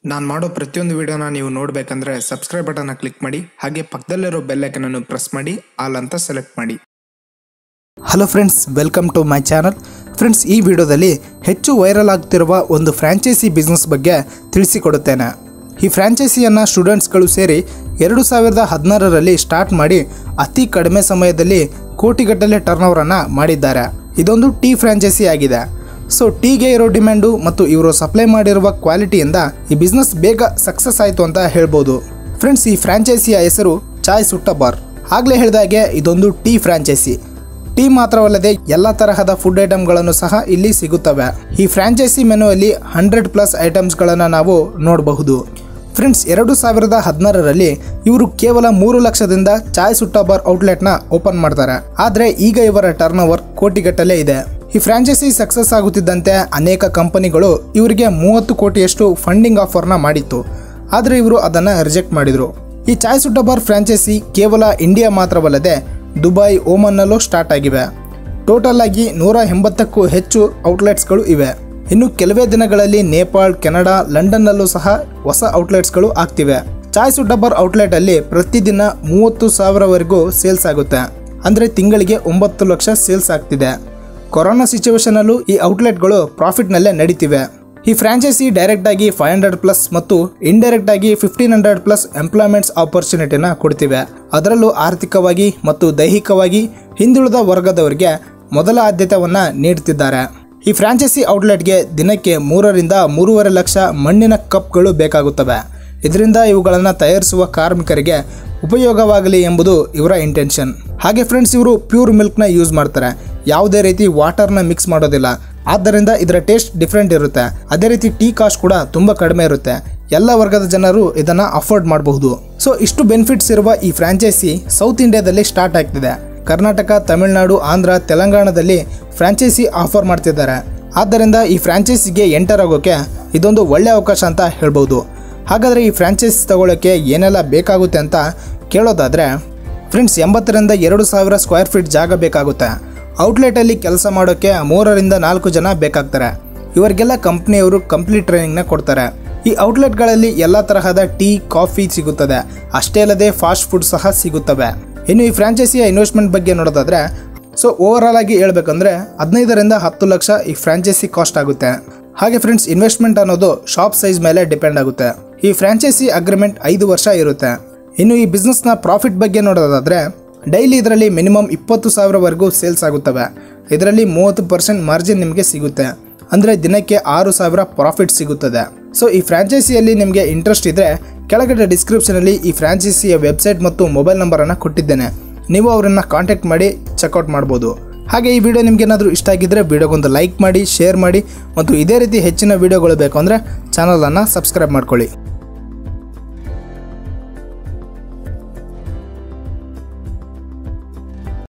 ನಾನು ಮಾಡೋ ಪ್ರತಿಯೊಂದು ವಿಡಿಯೋನ ನೀವು ನೋಡಬೇಕಂದ್ರೆ ಸಬ್ಸ್ಕ್ರೈಬ್ ಬಟನ್ನ ಕ್ಲಿಕ್ ಮಾಡಿ ಹಾಗೆ ಪಕ್ಕದಲ್ಲಿರೋ ಬೆಲ್ ಐಕನನ್ನು ಪ್ರೆಸ್ ಮಾಡಿ ಆಲ್ ಅಂತ ಸೆಲೆಕ್ಟ್ ಮಾಡಿ hello friends welcome to my channel friends ಈ ವಿಡಿಯೋದಲ್ಲಿ ಹೆಚ್ಚು ವೈರಲ್ ಆಗ್ತಿರುವ ಒಂದು ಫ್ರ್ಯಾಂಚೈಸಿ ಬಿಸ್ನೆಸ್ ಬಗ್ಗೆ ತಿಳಿಸಿಕೊಡುತ್ತೇನೆ ಈ ಫ್ರ್ಯಾಂಚೈಸಿಯನ್ನು ಸ್ಟೂಡೆಂಟ್ಸ್ಗಳು ಸೇರಿ ಎರಡು ಸಾವಿರದ ಹದಿನಾರರಲ್ಲಿ ಸ್ಟಾರ್ಟ್ ಮಾಡಿ ಅತಿ ಕಡಿಮೆ ಸಮಯದಲ್ಲಿ ಕೋಟಿಗಟ್ಟಲೆ ಟರ್ನ್ ಓವರನ್ನು ಮಾಡಿದ್ದಾರೆ ಇದೊಂದು ಟೀ ಫ್ರ್ಯಾಂಚೈಸಿ ಆಗಿದೆ ಸೊ ಟೀಗೆ ಇರೋ ಡಿಮ್ಯಾಂಡು ಮತ್ತು ಇವರು ಸಪ್ಲೈ ಮಾಡಿರುವ ಕ್ವಾಲಿಟಿಯಿಂದ ಈ ಬಿಸ್ನೆಸ್ ಬೇಗ ಸಕ್ಸಸ್ ಆಯಿತು ಅಂತ ಹೇಳ್ಬೋದು ಫ್ರೆಂಡ್ಸ್ ಈ ಫ್ರ್ಯಾಂಚೈಸಿಯ ಹೆಸರು ಚಾಯ್ ಸುಟ್ಟ ಬಾರ್ ಆಗಲೇ ಹೇಳಿದಾಗೆ ಇದೊಂದು ಟೀ ಫ್ರ್ಯಾಂಚೈಸಿ ಟೀ ಮಾತ್ರವಲ್ಲದೆ ಎಲ್ಲ ತರಹದ ಫುಡ್ ಐಟಮ್ಗಳನ್ನು ಸಹ ಇಲ್ಲಿ ಸಿಗುತ್ತವೆ ಈ ಫ್ರಾಂಚೈಸಿ ಮೆನುವಲ್ಲಿ ಹಂಡ್ರೆಡ್ ಪ್ಲಸ್ ಐಟಮ್ಸ್ಗಳನ್ನು ನಾವು ನೋಡಬಹುದು ಫ್ರೆಂಡ್ಸ್ ಎರಡು ಸಾವಿರದ ಹದಿನಾರರಲ್ಲಿ ಇವರು ಕೇವಲ ಮೂರು ಲಕ್ಷದಿಂದ ಚಾಯ್ ಸುಟ್ಟ ಬಾರ್ ಔಟ್ಲೆಟ್ನ ಓಪನ್ ಮಾಡ್ತಾರೆ ಆದರೆ ಈಗ ಇವರ ಟರ್ನ್ ಓವರ್ ಕೋಟಿಗಟ್ಟಲೆ ಇದೆ ಈ ಫ್ರಾಂಚೈಸಿ ಸಕ್ಸಸ್ ಆಗುತ್ತಿದ್ದಂತೆ ಅನೇಕ ಕಂಪನಿಗಳು ಇವರಿಗೆ ಮೂವತ್ತು ಕೋಟಿಯಷ್ಟು ಫಂಡಿಂಗ್ ಆಫರ್ನ ಮಾಡಿತ್ತು ಆದರೆ ಇವರು ಅದನ್ನು ರಿಜೆಕ್ಟ್ ಮಾಡಿದರು ಈ ಚಾಯ್ ಸುಟ್ಟ ಬಾರ್ ಫ್ರಾಂಚೈಸಿ ಕೇವಲ ಇಂಡಿಯಾ ಮಾತ್ರವಲ್ಲದೆ ದುಬೈ ಓಮನ್ನಲ್ಲೂ ಸ್ಟಾರ್ಟ್ ಆಗಿವೆ ಟೋಟಲ್ ಆಗಿ ನೂರ ಎಂಬತ್ತಕ್ಕೂ ಹೆಚ್ಚು ಔಟ್ಲೆಟ್ಸ್ಗಳು ಇವೆ ಇನ್ನು ಕೆಲವೇ ದಿನಗಳಲ್ಲಿ ನೇಪಾಳ್ ಕೆನಡಾ ಲಂಡನ್ನಲ್ಲೂ ಸಹ ಹೊಸ ಔಟ್ಲೆಟ್ಸ್ಗಳು ಆಗ್ತಿವೆ ಚಾಯ್ ಸುಟ್ಟ ಬಾರ್ ಔಟ್ಲೆಟ್ ಅಲ್ಲಿ ಪ್ರತಿದಿನ ಮೂವತ್ತು ಸಾವಿರವರೆಗೂ ಸೇಲ್ಸ್ ಆಗುತ್ತೆ ಅಂದರೆ ತಿಂಗಳಿಗೆ ಒಂಬತ್ತು ಲಕ್ಷ ಸೇಲ್ಸ್ ಆಗ್ತಿದೆ ಕೊರೋನಾ ಸಿಚುವೇಶನ್ ಅಲ್ಲೂ ಈ ಔಟ್ಲೆಟ್ಗಳು ಪ್ರಾಫಿಟ್ನಲ್ಲೇ ನಡೀತಿವೆ ಈ ಫ್ರಾಂಚೈಸಿ ಡೈರೆಕ್ಟ್ ಆಗಿ ಫೈವ್ ಹಂಡ್ರೆಡ್ ಪ್ಲಸ್ ಮತ್ತು ಇಂಡೈರೆಕ್ಟ್ ಆಗಿ ಫಿಫ್ಟೀನ್ ಹಂಡ್ರೆಡ್ ಪ್ಲಸ್ ಎಂಪ್ಲಾಯ್ಮೆಂಟ್ಸ್ ಆಪರ್ಚುನಿಟಿನ ಕೊಡ್ತಿವೆ ಅದರಲ್ಲೂ ಆರ್ಥಿಕವಾಗಿ ಮತ್ತು ದೈಹಿಕವಾಗಿ ಹಿಂದುಳಿದ ವರ್ಗದವರಿಗೆ ಮೊದಲ ಆದ್ಯತೆಯನ್ನ ನೀಡುತ್ತಿದ್ದಾರೆ ಈ ಫ್ರಾಂಚೈಸಿ ಔಟ್ಲೆಟ್ಗೆ ದಿನಕ್ಕೆ ಮೂರರಿಂದ ಮೂರುವರೆ ಲಕ್ಷ ಮಣ್ಣಿನ ಕಪ್ಗಳು ಬೇಕಾಗುತ್ತವೆ ಇದರಿಂದ ಇವುಗಳನ್ನು ತಯಾರಿಸುವ ಕಾರ್ಮಿಕರಿಗೆ ಉಪಯೋಗವಾಗಲಿ ಎಂಬುದು ಇವರ ಇಂಟೆನ್ಷನ್ ಹಾಗೆ ಫ್ರೆಂಡ್ಸ್ ಇವರು ಪ್ಯೂರ್ ಮಿಲ್ಕ್ನ ಯೂಸ್ ಮಾಡ್ತಾರೆ ಯಾವುದೇ ರೀತಿ ವಾಟರ್ನ ಮಿಕ್ಸ್ ಮಾಡೋದಿಲ್ಲ ಆದ್ದರಿಂದ ಇದರ ಟೇಸ್ಟ್ ಡಿಫ್ರೆಂಟ್ ಇರುತ್ತೆ ಅದೇ ರೀತಿ ಟೀ ಕಾಸ್ಟ್ ಕೂಡ ತುಂಬ ಕಡಿಮೆ ಇರುತ್ತೆ ಎಲ್ಲ ವರ್ಗದ ಜನರು ಇದನ್ನು ಅಫೋರ್ಡ್ ಮಾಡಬಹುದು ಸೊ ಇಷ್ಟು ಬೆನಿಫಿಟ್ಸ್ ಇರುವ ಈ ಫ್ರಾಂಚೈಸಿ ಸೌತ್ ಇಂಡಿಯಾದಲ್ಲಿ ಸ್ಟಾರ್ಟ್ ಆಗ್ತಿದೆ ಕರ್ನಾಟಕ ತಮಿಳುನಾಡು ಆಂಧ್ರ ತೆಲಂಗಾಣದಲ್ಲಿ ಫ್ರಾಂಚೈಸಿ ಆಫರ್ ಮಾಡ್ತಿದ್ದಾರೆ ಆದ್ದರಿಂದ ಈ ಫ್ರಾಂಚೈಸಿಗೆ ಎಂಟರ್ ಆಗೋಕೆ ಇದೊಂದು ಒಳ್ಳೆ ಅವಕಾಶ ಅಂತ ಹೇಳ್ಬೋದು ಹಾಗಾದರೆ ಈ ಫ್ರಾಂಚೈಸಿ ತಗೊಳ್ಳೋಕ್ಕೆ ಏನೆಲ್ಲ ಬೇಕಾಗುತ್ತೆ ಅಂತ ಕೇಳೋದಾದರೆ ಫ್ರೆಂಡ್ಸ್ ಎಂಬತ್ತರಿಂದ ಎರಡು ಸಾವಿರ ಸ್ಕ್ವೇರ್ ಫೀಟ್ ಜಾಗ ಬೇಕಾಗುತ್ತೆ ಔಟ್ಲೆಟಲ್ಲಿ ಕೆಲಸ ಮಾಡೋಕ್ಕೆ ಮೂರರಿಂದ ನಾಲ್ಕು ಜನ ಬೇಕಾಗ್ತಾರೆ ಇವರಿಗೆಲ್ಲ ಕಂಪ್ನಿಯವರು ಕಂಪ್ಲೀಟ್ ಟ್ರೈನಿಂಗ್ನ ಕೊಡ್ತಾರೆ ಈ ಔಟ್ಲೆಟ್ಗಳಲ್ಲಿ ಎಲ್ಲ ತರಹದ ಟೀ ಕಾಫಿ ಸಿಗುತ್ತದೆ ಅಷ್ಟೇ ಅಲ್ಲದೆ ಫಾಸ್ಟ್ ಫುಡ್ ಸಹ ಸಿಗುತ್ತವೆ ಇನ್ನು ಈ ಫ್ರಾಂಚೈಸಿಯ ಇನ್ವೆಸ್ಟ್ಮೆಂಟ್ ಬಗ್ಗೆ ನೋಡೋದಾದ್ರೆ ಸೊ ಓವರಾಲ್ ಆಗಿ ಹೇಳ್ಬೇಕಂದ್ರೆ ಹದಿನೈದರಿಂದ ಹತ್ತು ಲಕ್ಷ ಈ ಫ್ರಾಂಚೈಸಿ ಕಾಸ್ಟ್ ಆಗುತ್ತೆ ಹಾಗೆ ಫ್ರೆಂಡ್ಸ್ ಇನ್ವೆಸ್ಟ್ಮೆಂಟ್ ಅನ್ನೋದು ಶಾಪ್ ಸೈಜ್ ಮೇಲೆ ಡಿಪೆಂಡ್ ಆಗುತ್ತೆ ಈ ಫ್ರಾಂಚೈಸಿ ಅಗ್ರಿಮೆಂಟ್ ಐದು ವರ್ಷ ಇರುತ್ತೆ ಇನ್ನು ಈ ಬಿಸ್ನೆಸ್ನ ಪ್ರಾಫಿಟ್ ಬಗ್ಗೆ ನೋಡೋದಾದ್ರೆ ಡೈಲಿ ಇದರಲ್ಲಿ ಮಿನಿಮಮ್ ಇಪ್ಪತ್ತು ಸಾವಿರವರೆಗೂ ಸೇಲ್ಸ್ ಆಗುತ್ತವೆ ಇದರಲ್ಲಿ ಮೂವತ್ತು ಪರ್ಸೆಂಟ್ ಮಾರ್ಜಿನ್ ನಿಮಗೆ ಸಿಗುತ್ತೆ ಅಂದರೆ ದಿನಕ್ಕೆ ಆರು ಸಾವಿರ ಪ್ರಾಫಿಟ್ ಸಿಗುತ್ತದೆ ಸೊ ಈ ಫ್ರಾಂಚೈಸಿಯಲ್ಲಿ ನಿಮಗೆ ಇಂಟ್ರೆಸ್ಟ್ ಇದ್ದರೆ ಕೆಳಗಡೆ ಡಿಸ್ಕ್ರಿಪ್ಷನಲ್ಲಿ ಈ ಫ್ರಾಂಚೈಸಿಯ ವೆಬ್ಸೈಟ್ ಮತ್ತು ಮೊಬೈಲ್ ನಂಬರನ್ನು ಕೊಟ್ಟಿದ್ದೇನೆ ನೀವು ಅವರನ್ನು ಕಾಂಟ್ಯಾಕ್ಟ್ ಮಾಡಿ ಚೆಕ್ಔಟ್ ಮಾಡ್ಬೋದು ಹಾಗೆ ಈ ವಿಡಿಯೋ ನಿಮ್ಗೆ ಏನಾದರೂ ಇಷ್ಟ ಆಗಿದ್ದರೆ ವಿಡಿಯೋಗೊಂದು ಲೈಕ್ ಮಾಡಿ ಶೇರ್ ಮಾಡಿ ಮತ್ತು ಇದೇ ರೀತಿ ಹೆಚ್ಚಿನ ವಿಡಿಯೋಗಳು ಬೇಕು ಅಂದರೆ ಚಾನಲನ್ನು ಸಬ್ಸ್ಕ್ರೈಬ್ ಮಾಡ್ಕೊಳ್ಳಿ